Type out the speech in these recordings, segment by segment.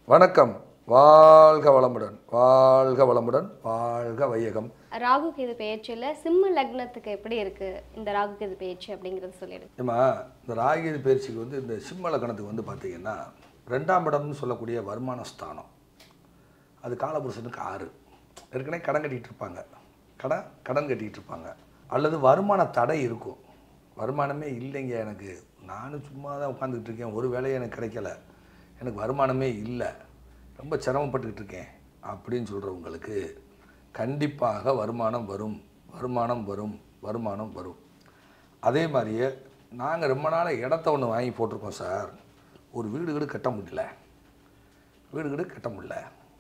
வணக்கம் வாழ்க வளமுடன் வாழ்க வளமுடன் வாழ்க வையகம் ராகு கேது பெயர்ச்சியில் சிம்ம லக்னத்துக்கு எப்படி இருக்கு இந்த ராகு கேது பெயர்ச்சி அப்படிங்கறது சொல்லிடுங்க ஏம்மா இந்த ராகிது பயிற்சிக்கு வந்து இந்த சிம்ம லக்கணத்துக்கு வந்து பார்த்தீங்கன்னா ரெண்டாம் இடம்னு சொல்லக்கூடிய வருமான ஸ்தானம் அது காலபுருஷனுக்கு ஆறு ஏற்கனவே கடன் கட்டிகிட்டு இருப்பாங்க கடன் கடன் கட்டிகிட்டு இருப்பாங்க அல்லது வருமான தடை இருக்கும் வருமானமே இல்லைங்க எனக்கு நானும் சும்மா தான் உட்காந்துக்கிட்டு இருக்கேன் ஒரு வேலையும் எனக்கு கிடைக்கல எனக்கு வருமானமே இல்லை ரொம்ப சிரமப்பட்டுக்கிட்டு இருக்கேன் அப்படின்னு சொல்கிறவங்களுக்கு கண்டிப்பாக வருமானம் வரும் வருமானம் வரும் வருமானம் வரும் அதே மாதிரியே நாங்கள் ரொம்ப நாள் இடத்த ஒன்று வாங்கி போட்டிருக்கோம் சார் ஒரு வீடு வீடு கட்ட முடியல வீடு வீடு கட்ட முடியல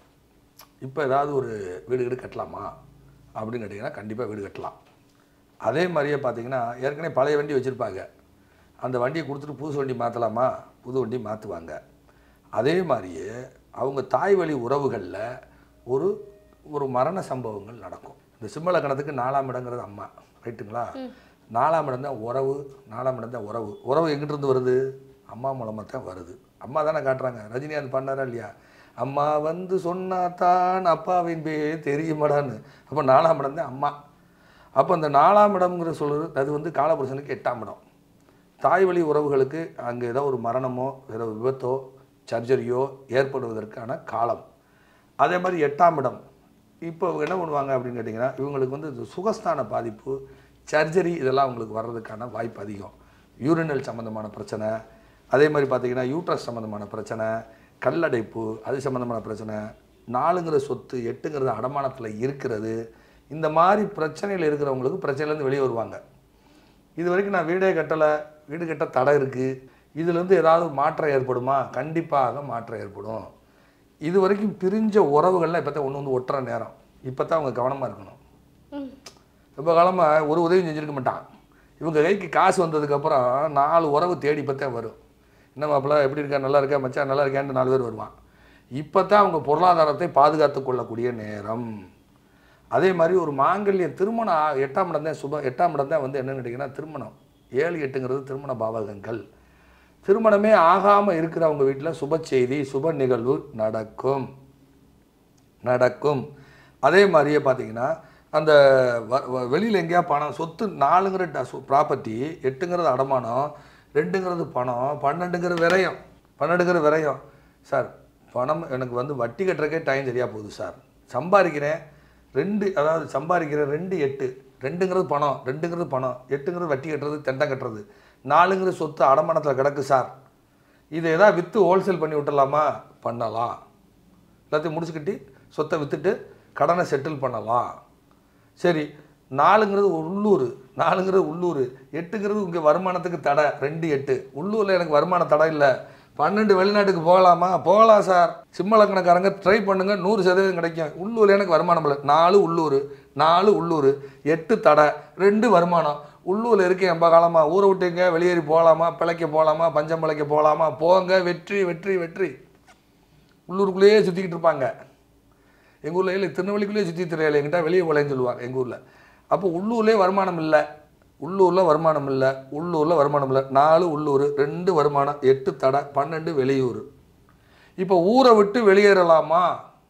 இப்போ ஏதாவது ஒரு வீடு வீடு கட்டலாமா அப்படின்னு கேட்டிங்கன்னா கண்டிப்பாக வீடு கட்டலாம் அதே மாதிரியே பார்த்தீங்கன்னா ஏற்கனவே பழைய வண்டி வச்சுருப்பாங்க அந்த வண்டியை கொடுத்துட்டு புதுசு வண்டி மாற்றலாமா புது வண்டி மாற்றுவாங்க அதே மாதிரியே அவங்க தாய் வழி உறவுகளில் ஒரு ஒரு மரண சம்பவங்கள் நடக்கும் இந்த சிம்மலக்கணத்துக்கு நாலாம் இடங்கிறது அம்மா ரைட்டுங்களா நாலாம் இடம் தான் உறவு நாலாம் இடம் தான் உறவு உறவு எங்கிட்ட இருந்து வருது அம்மா மூலமாக தான் வருது அம்மா தானே காட்டுறாங்க ரஜினிகாந்த் பண்ணாரா இல்லையா அம்மா வந்து சொன்னாதான் அப்பாவின் பே தெரியுமாடான்னு அப்போ நாலாம் இடம் தான் அம்மா அப்போ அந்த நாலாம் இடம்ங்கிற சொல்கிறது அது வந்து காலபுருஷனுக்கு எட்டாம் இடம் தாய் வழி உறவுகளுக்கு அங்கே ஏதோ ஒரு மரணமோ ஏதோ விபத்தோ சர்ஜரியோ ஏற்படுவதற்கான காலம் அதே மாதிரி எட்டாம் இடம் இப்போ இவங்க என்ன பண்ணுவாங்க அப்படின்னு கேட்டிங்கன்னா இவங்களுக்கு வந்து இந்த சுகஸ்தான பாதிப்பு சர்ஜரி இதெல்லாம் அவங்களுக்கு வர்றதுக்கான வாய்ப்பு அதிகம் யூரினல் சம்மந்தமான பிரச்சனை அதே மாதிரி பார்த்தீங்கன்னா யூட்ரஸ் சம்மந்தமான பிரச்சனை கல்லடைப்பு அது சம்மந்தமான பிரச்சனை நாலுங்கிற சொத்து எட்டுங்கிறது அடமானத்தில் இருக்கிறது இந்த மாதிரி பிரச்சனையில் இருக்கிறவங்களுக்கு பிரச்சனையிலேருந்து வெளியே வருவாங்க இது வரைக்கும் நான் வீடே கட்டலை வீடு கட்ட தடை இருக்குது இதுலேருந்து ஏதாவது மாற்றம் ஏற்படுமா கண்டிப்பாக மாற்றம் ஏற்படும் இது வரைக்கும் பிரிஞ்ச உறவுகள்லாம் இப்போ தான் ஒன்று வந்து ஒட்டுற நேரம் இப்போ தான் அவங்க கவனமாக இருக்கணும் ம். ரொம்ப காலமாக ஒரு உதவியும் செஞ்சுருக்க மாட்டான் இவங்க கைக்கு காசு வந்ததுக்கப்புறம் நாலு உறவு தேடி இப்போ தான் வரும் என்ன மாப்பிள்ள எப்படி இருக்கா நல்லா இருக்கா மச்சான் நல்லா இருக்கான்னு நாலு பேர் வருவான் இப்போ தான் அவங்க பொருளாதாரத்தை பாதுகாத்து கொள்ளக்கூடிய நேரம் அதே மாதிரி ஒரு மாங்கல்ய திருமணம் ஆ- எட்டாம் இடம் தான் சுப எட்டாம் இடம் தான் வந்து என்னன்னு கேட்டிங்கன்னா திருமணம் ஏழு எட்டுங்கிறது திருமண பாவகங்கள் திருமணமே ஆகாமல் இருக்கிறவங்க வீட்டில் சுப செய்தி சுப நிகழ்வு நடக்கும் நடக்கும் அதே மாதிரியே பார்த்தீங்கன்னா அந்த வெளியில் எங்கேயா பணம் சொத்து நாலுங்கிற ப்ராப்பர்ட்டி எட்டுங்கிறது அடமானம் ரெண்டுங்கிறது பணம் பன்னெண்டுங்கிறது விரயம் பன்னெண்டுங்கிற விரயம் சார் பணம் எனக்கு வந்து வட்டி கட்டுறக்கே டைம் சரியாக போகுது சார் சம்பாதிக்கிறேன் ரெண்டு அதாவது சம்பாதிக்கிறேன் ரெண்டு எட்டு ரெண்டுங்கிறது பணம் ரெண்டுங்கிறது பணம் எட்டுங்கிறது வட்டி கட்டுறது தெண்டம் கட்டுறது நாலுங்கிறது சொத்து அடமானத்தில் கிடக்கு சார் இதை எதாவது விற்று ஹோல்சேல் பண்ணி விட்டுடலாமா பண்ணலாம் எல்லாத்தையும் முடிச்சுக்கிட்டு சொத்தை விற்றுட்டு கடனை செட்டில் பண்ணலாம் சரி நாலுங்கிறது உள்ளூர் நாலுங்கிறது உள்ளூர் எட்டுங்கிறது இங்கே வருமானத்துக்கு தடை ரெண்டு எட்டு உள்ளூரில் எனக்கு வருமான தடை இல்லை பன்னெண்டு வெளிநாட்டுக்கு போகலாமா போகலாம் சார் சிம்மலக்கணக்காரங்க ட்ரை பண்ணுங்க நூறு சதவீதம் கிடைக்கும் உள்ளூரில் எனக்கு வருமானம் இல்லை நாலு உள்ளூர் நாலு உள்ளூர் எட்டு தடை ரெண்டு வருமானம் உள்ளூரில் இருக்கேன் எம்ப காலமாக ஊரை விட்டுங்க வெளியேறி போகலாமா பிழைக்க போகலாமா பஞ்சம் பிழைக்க போகலாமா போங்க வெற்றி வெற்றி வெற்றி உள்ளூருக்குள்ளேயே சுற்றிக்கிட்டு இருப்பாங்க எங்கள் ஊரில் இல்லை திருநெல்வேலிக்குள்ளேயே சுற்றி தெரியல எங்கிட்ட வெளியே போலேன்னு சொல்லுவாங்க எங்கள் ஊரில் அப்போ உள்ளூர்லேயே வருமானம் இல்லை உள்ளூரில் வருமானம் இல்லை உள்ளூரில் வருமானம் இல்லை நாலு உள்ளூர் ரெண்டு வருமானம் எட்டு தடை பன்னெண்டு வெளியூர் இப்போ ஊரை விட்டு வெளியேறலாமா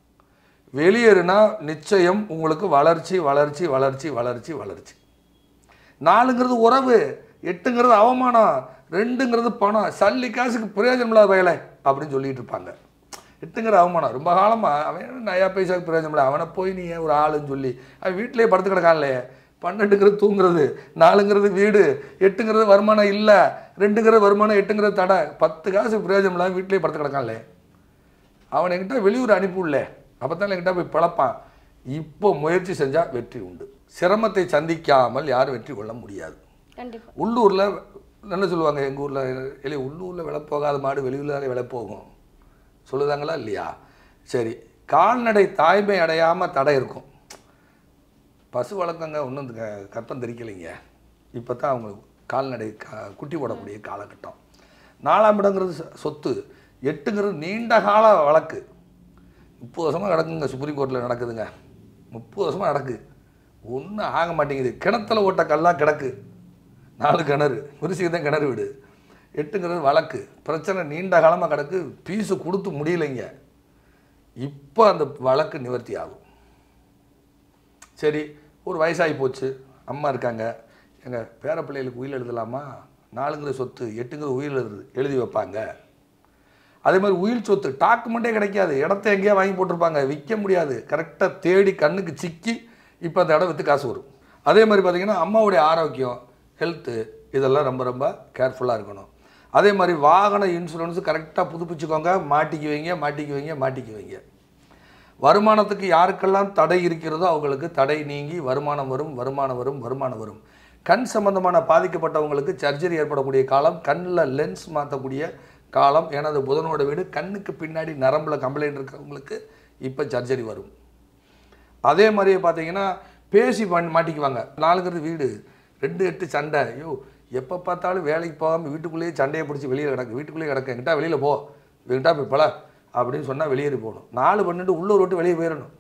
வெளியேறுனா நிச்சயம் உங்களுக்கு வளர்ச்சி வளர்ச்சி வளர்ச்சி வளர்ச்சி வளர்ச்சி நாலுங்கிறது உறவு எட்டுங்கிறது அவமானம் ரெண்டுங்கிறது பணம் சல்லி காசுக்கு பிரயோஜனம் இல்லாத வயலை அப்படின்னு சொல்லிட்டு இருப்பாங்க எட்டுங்கிற அவமானம் ரொம்ப காலமாக அவன் என்ன நயா பைசாவுக்கு பிரயோஜனம் இல்லை அவனை போய் நீ ஏன் ஒரு ஆளுன்னு சொல்லி அவன் வீட்டிலேயே படுத்து கிடக்கான்லே பன்னெண்டுங்கிறது தூங்குறது நாலுங்கிறது வீடு எட்டுங்கிறது வருமானம் இல்லை ரெண்டுங்கிறது வருமானம் எட்டுங்கிறது தடை பத்து காசு பிரயோஜனம் இல்லாமல் வீட்டிலேயே படுத்து கிடக்கான்லே அவன் என்கிட்ட வெளியூர் அனுப்பிவிடல அப்போ தான் என்கிட்ட போய் பிழப்பான் இப்போ முயற்சி செஞ்சால் வெற்றி உண்டு சிரமத்தை சந்திக்காமல் யாரும் வெற்றி கொள்ள முடியாது கண்டிப்பா உள்ளூரில் என்ன சொல்லுவாங்க எங்கள் ஊரில் இல்லை உள்ளூரில் விலை போகாத மாடு வெளியூரில் விலை போகும் சொல்லுதாங்களா இல்லையா சரி கால்நடை தாய்மை அடையாமல் தடை இருக்கும் பசு வளர்க்கங்க ஒன்றும் கற்பம் தெரிக்கலைங்க இப்போ தான் அவங்க கால்நடை க குட்டி போடக்கூடிய காலகட்டம் நாலாம் இடங்கிறது சொ- சொத்து எட்டுங்கிறது நீண்ட கால வழக்கு முப்பது வருஷமாக நடக்குங்க சுப்ரீம் கோர்ட்டில் நடக்குதுங்க முப்பது வருஷமாக நடக்கு ஒன்றும் ஆக மாட்டேங்குது கிணத்துல ஓட்ட கல்லாக கிடக்கு நாலு கிணறு குருசிக்கு தான் கிணறு வீடு எட்டுங்கிறது வழக்கு பிரச்சனை நீண்ட காலமாக கிடக்கு பீஸு கொடுத்து முடியலைங்க இப்போ அந்த வழக்கு நிவர்த்தி ஆகும் சரி ஒரு வயசாகி போச்சு அம்மா இருக்காங்க எங்கள் பேர பிள்ளைகளுக்கு உயிர் எழுதலாமா நாலுங்கிற சொத்து எட்டுங்கிற உயிர் எழுது எழுதி வைப்பாங்க அதே மாதிரி உயிர் சொத்து டாக்குமெண்ட்டே கிடைக்காது இடத்த எங்கேயா வாங்கி போட்டிருப்பாங்க விற்க முடியாது கரெக்டாக தேடி கண்ணுக்கு சிக்கி இப்போ அந்த இடம் விற்று காசு வரும் அதே மாதிரி பார்த்தீங்கன்னா அம்மாவுடைய ஆரோக்கியம் ஹெல்த்து இதெல்லாம் ரொம்ப ரொம்ப கேர்ஃபுல்லாக இருக்கணும் அதே மாதிரி வாகன இன்சூரன்ஸ் கரெக்டாக புதுப்பிச்சுக்கோங்க மாட்டிக்குவீங்க மாட்டிக்குவீங்க மாட்டிக்குவீங்க வருமானத்துக்கு யாருக்கெல்லாம் தடை இருக்கிறதோ அவங்களுக்கு தடை நீங்கி வருமானம் வரும் வருமானம் வரும் வருமானம் வரும் கண் சம்பந்தமான பாதிக்கப்பட்டவங்களுக்கு சர்ஜரி ஏற்படக்கூடிய காலம் கண்ணில் லென்ஸ் மாற்றக்கூடிய காலம் ஏன்னா அது புதனோட வீடு கண்ணுக்கு பின்னாடி நரம்புல கம்ப்ளைண்ட் இருக்கிறவங்களுக்கு இப்போ சர்ஜரி வரும் அதே மாதிரியே பார்த்தீங்கன்னா பேசி பண்ணி மாட்டிக்குவாங்க நாலுங்கிறது வீடு ரெண்டு எட்டு சண்டை ஐயோ எப்போ பார்த்தாலும் வேலைக்கு போகாமல் வீட்டுக்குள்ளேயே சண்டையை பிடிச்சி வெளியில் கிடக்கு வீட்டுக்குள்ளேயே கிடக்கு எங்கிட்ட வெளியில் போ எங்கிட்ட போய் பல அப்படின்னு சொன்னால் வெளியேறி போகணும் நாலு பன்னெண்டு உள்ளூர் விட்டு வெளியே போயிடணும்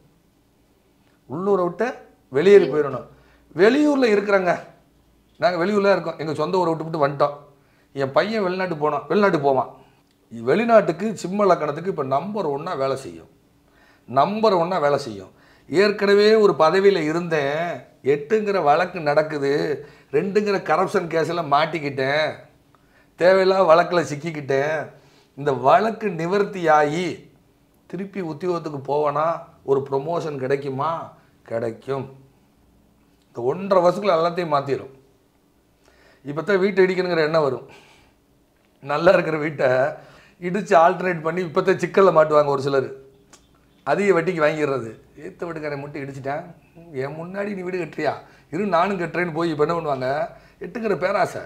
உள்ளூரை விட்டு வெளியேறி போயிடணும் வெளியூரில் இருக்கிறாங்க நாங்கள் வெளியூரில் இருக்கோம் எங்கள் சொந்த ஊரை விட்டு விட்டு வந்துட்டோம் என் பையன் வெளிநாட்டு போனோம் வெளிநாட்டு போவான் வெளிநாட்டுக்கு சிம்ம லக்கணத்துக்கு இப்போ நம்பர் ஒன்றா வேலை செய்யும் நம்பர் ஒன்றா வேலை செய்யும் ஏற்கனவே ஒரு பதவியில் இருந்தேன் எட்டுங்கிற வழக்கு நடக்குது ரெண்டுங்கிற கரப்ஷன் கேஸில் மாட்டிக்கிட்டேன் தேவையில்லாத வழக்கில் சிக்கிக்கிட்டேன் இந்த வழக்கு நிவர்த்தியாகி திருப்பி உத்தியோகத்துக்கு போவேனா ஒரு ப்ரொமோஷன் கிடைக்குமா கிடைக்கும் இந்த ஒன்றரை வருஷத்துக்குள்ள எல்லாத்தையும் மாற்றிடும் இப்போ தான் வீட்டை இடிக்கணுங்கிற எண்ணம் வரும் நல்லா இருக்கிற வீட்டை இடித்து ஆல்டர்னேட் பண்ணி இப்போ தான் சிக்கலில் மாட்டுவாங்க ஒரு சிலர் அதிக வட்டிக்கு வாங்கிடுறது ஏற்ற வீட்டுக்காரன் மட்டும் இடிச்சிட்டேன் என் முன்னாடி நீ வீடு கட்டுறியா இரு நானும் கட்டுறேன்னு போய் இப்போ என்ன பண்ணுவாங்க எட்டுங்கிற பேராசை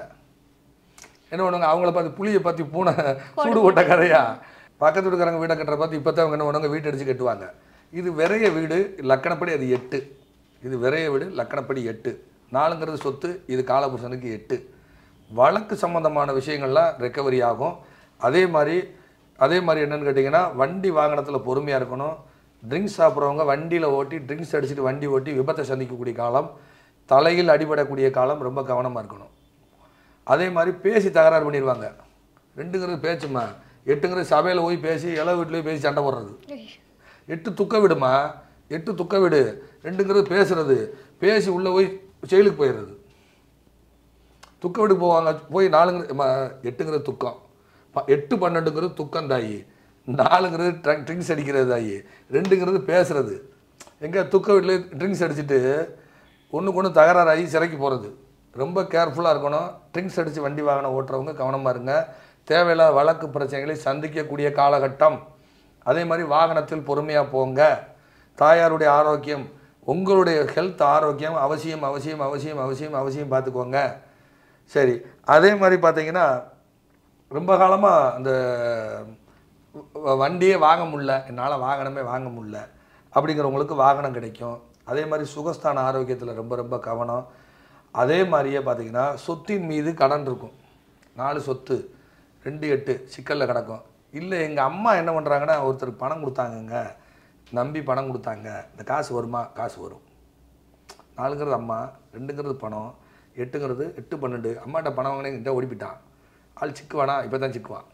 என்ன பண்ணுவாங்க அவங்கள பார்த்து புளியை பார்த்து பூனை சூடு போட்ட கதையா பக்கத்து வீட்டுக்காரங்க வீடை கட்டுற பார்த்து இப்போ தான் அவங்க என்ன பண்ணுவாங்க வீடு அடித்து கட்டுவாங்க இது விரைய வீடு லக்கணப்படி அது எட்டு இது விரைய வீடு லக்கணப்படி எட்டு நாலுங்கிறது சொத்து இது காலபுருஷனுக்கு எட்டு வழக்கு சம்பந்தமான விஷயங்கள்லாம் ரெக்கவரி ஆகும் அதே மாதிரி அதே மாதிரி என்னன்னு கேட்டிங்கன்னா வண்டி வாகனத்தில் பொறுமையாக இருக்கணும் ட்ரிங்க்ஸ் சாப்பிட்றவங்க வண்டியில் ஓட்டி ட்ரிங்க்ஸ் அடிச்சுட்டு வண்டி ஓட்டி விபத்தை சந்திக்கக்கூடிய காலம் தலையில் அடிபடக்கூடிய காலம் ரொம்ப கவனமாக இருக்கணும் அதே மாதிரி பேசி தகராறு பண்ணிடுவாங்க ரெண்டுங்கிறது பேச்சுமா எட்டுங்கிறது சபையில் போய் பேசி இளவு வீட்லேயும் பேசி சண்டை போடுறது எட்டு துக்க விடுமா எட்டு துக்க விடு ரெண்டுங்கிறது பேசுறது பேசி உள்ளே போய் செயலுக்கு போயிடுறது துக்க விடு போவாங்க போய் நாலுங்கிற ம- எட்டுங்கிறது துக்கம் ப- எட்டு பன்னெண்டுங்கிறது துக்கம் தாயி நாலுங்கிறது ட்ரங்க் ட்ரிங்க்ஸ் அடிக்கிறது தாயி ரெண்டுங்கிறது பேசுறது எங்கே துக்க வீட்டில் ட்ரிங்க்ஸ் அடிச்சுட்டு ஒன்றுக்கு ஒன்று தகராறாகி சிறைக்கு போகிறது ரொம்ப கேர்ஃபுல்லாக இருக்கணும் ட்ரிங்க்ஸ் அடித்து வண்டி வாகனம் ஓட்டுறவங்க கவனமாக இருங்க தேவையில்லாத வழக்கு பிரச்சனைகளை சந்திக்கக்கூடிய காலகட்டம் அதே மாதிரி வாகனத்தில் பொறுமையாக போங்க தாயாருடைய ஆரோக்கியம் உங்களுடைய ஹெல்த் ஆரோக்கியம் அவசியம் அவசியம் அவசியம் அவசியம் அவசியம் பார்த்துக்கோங்க சரி அதே மாதிரி பார்த்தீங்கன்னா ரொம்ப காலமாக அந்த வ- வண்டியே வாங்க முடியல என்னால் வாகனமே வாங்க முடியல அப்படிங்கிறவங்களுக்கு வாகனம் கிடைக்கும் அதே மாதிரி சுகஸ்தான ஆரோக்கியத்தில் ரொம்ப ரொம்ப கவனம் அதே மாதிரியே பார்த்தீங்கன்னா சொத்தின் மீது கடன் இருக்கும் நாலு சொத்து ரெண்டு எட்டு சிக்கலில் கிடக்கும் இல்லை எங்கள் அம்மா என்ன பண்ணுறாங்கன்னா ஒருத்தருக்கு பணம் கொடுத்தாங்கங்க நம்பி பணம் கொடுத்தாங்க இந்த காசு வருமா காசு வரும் நாலுங்கிறது அம்மா ரெண்டுங்கிறது பணம் எட்டுங்கிறது எட்டு பன்னெண்டு அம்மாட்ட பணம் வாங்கினே என்கிட்ட ஓடிப்பிட்டான் ஆள் சிக்குவானா இப்போ தான் சிக்குவான்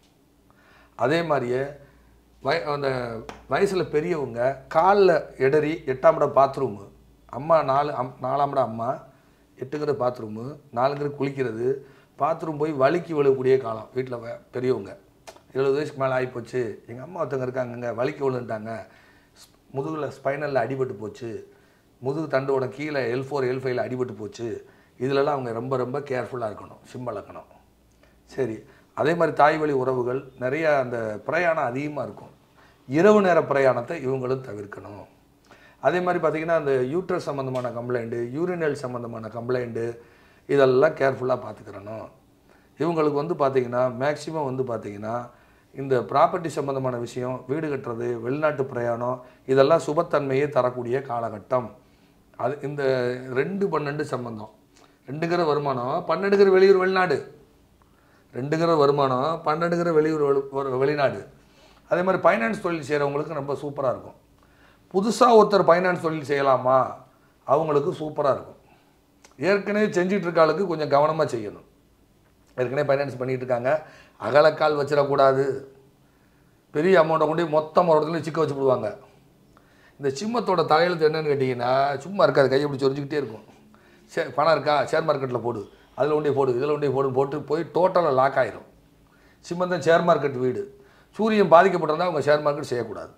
அதே மாதிரியே வய அந்த வயசில் பெரியவங்க காலில் இடறி எட்டாம் இடம் பாத்ரூமு அம்மா நாலு அம் நாலாம் இடம் அம்மா எட்டுங்கிற பாத்ரூமு நாலுங்கிறது குளிக்கிறது பாத்ரூம் போய் வலிக்கு விழக்கூடிய காலம் வீட்டில் பெரியவங்க எழுபது வயசுக்கு மேலே ஆகிப்போச்சு எங்கள் அம்மா ஒருத்தவங்க இருக்காங்கங்க வலிக்கு விழுந்துட்டாங்க முதுகில் ஸ்பைனலில் அடிபட்டு போச்சு முதுகு தண்டோட கீழே எல் ஃபோர் எல் ஃபைவ்ல அடிபட்டு போச்சு இதிலெல்லாம் அவங்க ரொம்ப ரொம்ப கேர்ஃபுல்லாக இருக்கணும் சிம்பளக்கணும் சரி அதே மாதிரி தாய் வழி உறவுகள் நிறைய அந்த பிரயாணம் அதிகமாக இருக்கும் இரவு நேர பிரயாணத்தை இவங்களும் தவிர்க்கணும் அதே மாதிரி பார்த்திங்கன்னா அந்த யூட்ரஸ் சம்மந்தமான கம்ப்ளைண்ட்டு யூரினல் சம்மந்தமான கம்ப்ளைண்ட்டு இதெல்லாம் கேர்ஃபுல்லாக பார்த்துக்கிறணும் இவங்களுக்கு வந்து பார்த்திங்கன்னா மேக்ஸிமம் வந்து பார்த்திங்கன்னா இந்த ப்ராப்பர்ட்டி சம்மந்தமான விஷயம் வீடு கட்டுறது வெளிநாட்டு பிரயாணம் இதெல்லாம் சுபத்தன்மையை தரக்கூடிய காலகட்டம் அது இந்த ரெண்டு பன்னெண்டு சம்பந்தம் ரெண்டுங்கிற வருமானம் பன்னெண்டுங்கிற வெளியூர் வெளிநாடு ரெண்டுங்கிற வருமானம் பன்னெண்டுங்கிற வெளியூர் வெளி- ஒரு வெளிநாடு அதே மாதிரி ஃபைனான்ஸ் தொழில் செய்கிறவங்களுக்கு ரொம்ப சூப்பராக இருக்கும் புதுசாக ஒருத்தர் ஃபைனான்ஸ் தொழில் செய்யலாமா அவங்களுக்கு சூப்பராக இருக்கும் ஏற்கனவே செஞ்சிட்டு இருக்க ஆளுக்கு கொஞ்சம் கவனமாக செய்யணும் ஏற்கனவே ஃபைனான்ஸ் பண்ணிட்டு இருக்காங்க அகலக்கால் வச்சிடக்கூடாது பெரிய அமௌண்ட்டை கொண்டு போய் மொத்தம் ஒரு இடத்துல சிக்க வச்சு விடுவாங்க இந்த சிம்மத்தோட தலையெழுத்து என்னன்னு கேட்டிங்கன்னா சும்மா இருக்காது கையை இப்படி சொரிஞ்சுக்கிட்டே இருக்கும் சே பணம் இருக்கா ஷேர் மார்க்கெட்டில் போடு அதில் ஒன்றே போடு இதில் ஒன்றே போடு போட்டு போய் டோட்டலாக லாக் ஆயிரும் சிம்மம் தான் ஷேர் மார்க்கெட் வீடு சூரியன் பாதிக்கப்பட்டிருந்தா அவங்க ஷேர் மார்க்கெட் செய்யக்கூடாது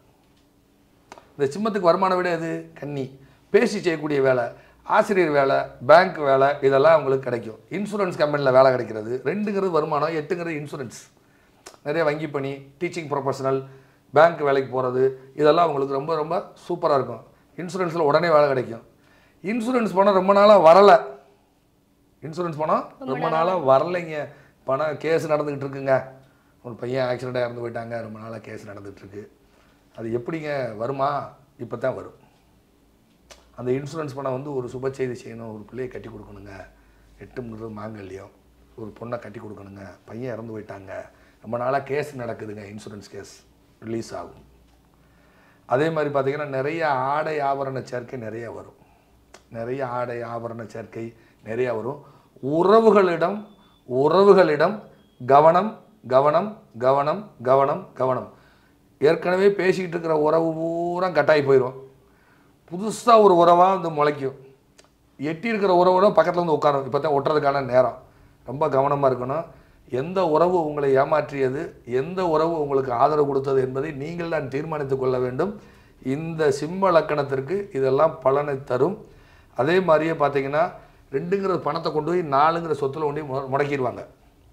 இந்த சிம்மத்துக்கு வருமான விட எது கன்னி பேசி செய்யக்கூடிய வேலை ஆசிரியர் வேலை பேங்க் வேலை இதெல்லாம் அவங்களுக்கு கிடைக்கும் இன்சூரன்ஸ் கம்பெனியில் வேலை கிடைக்கிறது ரெண்டுங்கிறது வருமானம் எட்டுங்கிறது இன்சூரன்ஸ் நிறைய வங்கி பணி டீச்சிங் ப்ரொஃபஷனல் பேங்க் வேலைக்கு போகிறது இதெல்லாம் அவங்களுக்கு ரொம்ப ரொம்ப சூப்பராக இருக்கும் இன்சூரன்ஸில் உடனே வேலை கிடைக்கும் இன்சூரன்ஸ் பணம் ரொம்ப நாளாக வரலை இன்சூரன்ஸ் பணம் ரொம்ப நாளாக வரலைங்க பணம் கேஸ் நடந்துக்கிட்டு இருக்குங்க ஒரு பையன் ஆக்சிடெண்ட்டாக இறந்து போயிட்டாங்க ரொம்ப நாளாக கேஸ் நடந்துகிட்டு இருக்கு அது எப்படிங்க வருமா இப்போ தான் வரும் அந்த இன்சூரன்ஸ் பணம் வந்து ஒரு சுப செய்தி செய்யணும் ஒரு பிள்ளையை கட்டி கொடுக்கணுங்க எட்டுங்கிறது மாங்கல்யம் ஒரு பொண்ணை கட்டி கொடுக்கணுங்க பையன் இறந்து போயிட்டாங்க ரொம்ப நாளாக கேஸ் நடக்குதுங்க இன்சூரன்ஸ் கேஸ் ரிலீஸ் ஆகும் அதே மாதிரி பார்த்தீங்கன்னா நிறைய ஆடை ஆபரண சேர்க்கை நிறைய வரும் நிறைய ஆடை ஆபரண சேர்க்கை நிறைய வரும் உறவுகளிடம் உறவுகளிடம் கவனம் கவனம் கவனம் கவனம் கவனம் ஏற்கனவே பேசிக்கிட்டு இருக்கிற உறவு பூரா கட்டாயி போயிடும் புதுசாக ஒரு உறவாக வந்து முளைக்கும் எட்டி இருக்கிற உறவோட பக்கத்தில் வந்து உட்காரும் இப்போ தான் ஒட்டுறதுக்கான நேரம் ரொம்ப கவனமாக இருக்கணும் எந்த உறவு உங்களை ஏமாற்றியது எந்த உறவு உங்களுக்கு ஆதரவு கொடுத்தது என்பதை நீங்கள் தான் தீர்மானித்துக் கொள்ள வேண்டும் இந்த சிம்ம லக்கணத்திற்கு இதெல்லாம் பலனை தரும் அதே மாதிரியே பார்த்தீங்கன்னா ரெண்டுங்கிற பணத்தை கொண்டு போய் நாலுங்கிற சொத்தில் கொண்டு போய் மு- முடக்கிடுவாங்க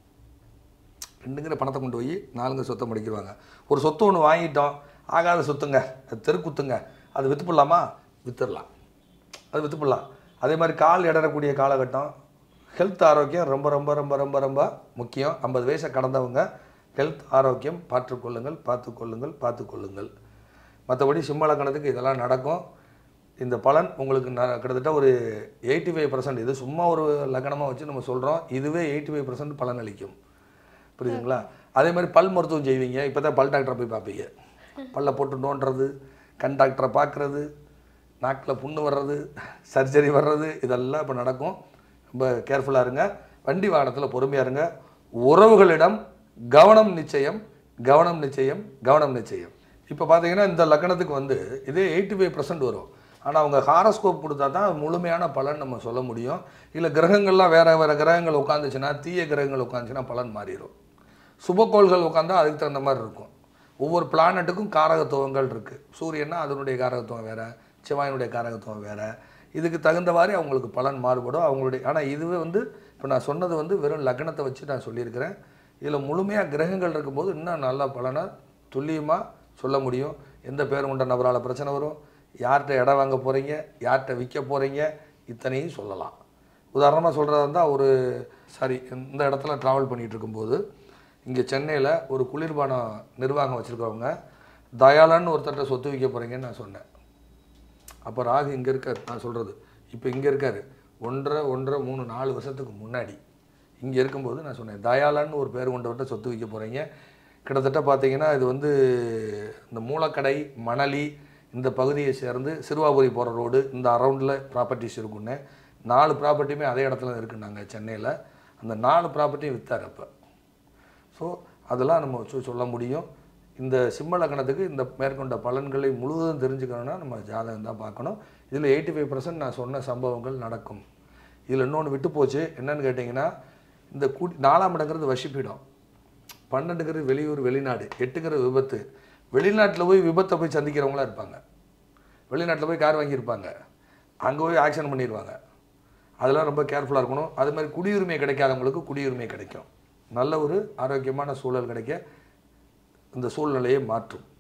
ரெண்டுங்கிற பணத்தை கொண்டு போய் நாலுங்கிற சொத்தை முடக்கிடுவாங்க ஒரு சொத்து ஒன்று வாங்கிட்டோம் ஆகாத சொத்துங்க அது தெருக்குத்துங்க அது விற்று போடலாமா வித்துடலாம் அது விற்று போடலாம் அதே மாதிரி கால் இடறக்கூடிய காலகட்டம் ஹெல்த் ஆரோக்கியம் ரொம்ப ரொம்ப ரொம்ப ரொம்ப ரொம்ப முக்கியம் ஐம்பது வயசை கடந்தவங்க ஹெல்த் ஆரோக்கியம் பார்த்துக்கொள்ளுங்கள் பார்த்துக்கொள்ளுங்கள் பார்த்துக்கொள்ளுங்கள் மற்றபடி சிம்மலக்கணத்துக்கு இதெல்லாம் நடக்கும் இந்த பலன் உங்களுக்கு ந கிட்டத்தட்ட ஒரு எயிட்டி ஃபைவ் இது சும்மா ஒரு லக்கணமாக வச்சு நம்ம சொல்கிறோம் இதுவே எயிட்டி ஃபைவ் பலன் அளிக்கும் புரியுதுங்களா அதே மாதிரி பல் மருத்துவம் செய்வீங்க இப்போ தான் பல் டாக்டரை போய் பார்ப்பீங்க பல்ல போட்டு நோண்டுறது கண் டாக்டரை பார்க்குறது நாக்கில் புண்ணு வர்றது சர்ஜரி வர்றது இதெல்லாம் இப்போ நடக்கும் ரொம்ப கேர்ஃபுல்லாக இருங்க வண்டி வாகனத்தில் பொறுமையாக இருங்க உறவுகளிடம் கவனம் நிச்சயம் கவனம் நிச்சயம் கவனம் நிச்சயம் இப்போ பார்த்தீங்கன்னா இந்த லக்கணத்துக்கு வந்து இதே எயிட்டி ஃபைவ் வரும் ஆனால் அவங்க ஹாரோஸ்கோப் கொடுத்தா தான் முழுமையான பலன் நம்ம சொல்ல முடியும் இல்லை கிரகங்கள்லாம் வேறு வேறு கிரகங்கள் உட்காந்துச்சுன்னா தீய கிரகங்கள் உட்காந்துச்சுன்னா பலன் மாறிடும் சுபக்கோள்கள் உட்காந்தா அதுக்கு தகுந்த மாதிரி இருக்கும் ஒவ்வொரு பிளானட்டுக்கும் காரகத்துவங்கள் இருக்குது சூரியன்னா அதனுடைய காரகத்துவம் வேறு செவ்வாயினுடைய காரகத்துவம் வேறு இதுக்கு தகுந்தவாறு அவங்களுக்கு பலன் மாறுபடும் அவங்களுடைய ஆனால் இதுவே வந்து இப்போ நான் சொன்னது வந்து வெறும் லக்னத்தை வச்சு நான் சொல்லியிருக்கிறேன் இதில் முழுமையாக கிரகங்கள் இருக்கும்போது இன்னும் நல்ல பலனை துல்லியமாக சொல்ல முடியும் எந்த பேர் கொண்ட நபரால் பிரச்சனை வரும் யார்கிட்ட இடம் வாங்க போகிறீங்க யார்கிட்ட விற்க போகிறீங்க இத்தனையும் சொல்லலாம் உதாரணமாக சொல்கிறதா இருந்தால் ஒரு சாரி இந்த இடத்துல ட்ராவல் பண்ணிகிட்டு இருக்கும்போது இங்கே சென்னையில் ஒரு குளிர்பானம் நிர்வாகம் வச்சுருக்கவங்க தயாளன்னு ஒருத்தர்கிட்ட சொத்து விற்க போகிறீங்கன்னு நான் சொன்னேன் அப்போ ராகு இங்கே இருக்கார் நான் சொல்கிறது இப்போ இங்கே இருக்கார் ஒன்றரை ஒன்றரை மூணு நாலு வருஷத்துக்கு முன்னாடி இங்கே இருக்கும்போது நான் சொன்னேன் தயாளன்னு ஒரு பேர் கொண்டவர்கிட்ட சொத்து விற்க போகிறீங்க கிட்டத்தட்ட பார்த்தீங்கன்னா இது வந்து இந்த மூலக்கடை மணலி இந்த பகுதியை சேர்ந்து சிறுவாபுரி போகிற ரோடு இந்த அரௌண்டில் ப்ராப்பர்ட்டிஸ் இருக்குன்னு நாலு ப்ராப்பர்ட்டியுமே அதே இடத்துல இருக்குன்னாங்க சென்னையில் அந்த நாலு ப்ராப்பர்ட்டியும் விற்றார் அப்போ ஸோ அதெல்லாம் நம்ம சொ- சொல்ல முடியும் இந்த சிம்ம லக்னத்துக்கு இந்த மேற்கொண்ட பலன்களை முழுவதும் தெரிஞ்சுக்கணும்னா நம்ம ஜாதகம் தான் பார்க்கணும் இதில் எயிட்டி ஃபைவ் நான் சொன்ன சம்பவங்கள் நடக்கும் இதில் இன்னொன்று விட்டு போச்சு என்னன்னு கேட்டிங்கன்னா இந்த கூட்டி நாலாம் இடங்கிறது வசிப்பிடம் பன்னெண்டுங்கிறது வெளியூர் வெளிநாடு எட்டுங்கிறது விபத்து வெளிநாட்டில் போய் விபத்தை போய் சந்திக்கிறவங்களா இருப்பாங்க வெளிநாட்டில் போய் கார் வாங்கியிருப்பாங்க அங்கே போய் ஆக்ஷன் பண்ணிடுவாங்க அதெல்லாம் ரொம்ப கேர்ஃபுல்லாக இருக்கணும் அது மாதிரி குடியுரிமை கிடைக்காதவங்களுக்கு குடியுரிமை கிடைக்கும் நல்ல ஒரு ஆரோக்கியமான சூழல் கிடைக்க இந்த சூழ்நிலையை மாற்றும்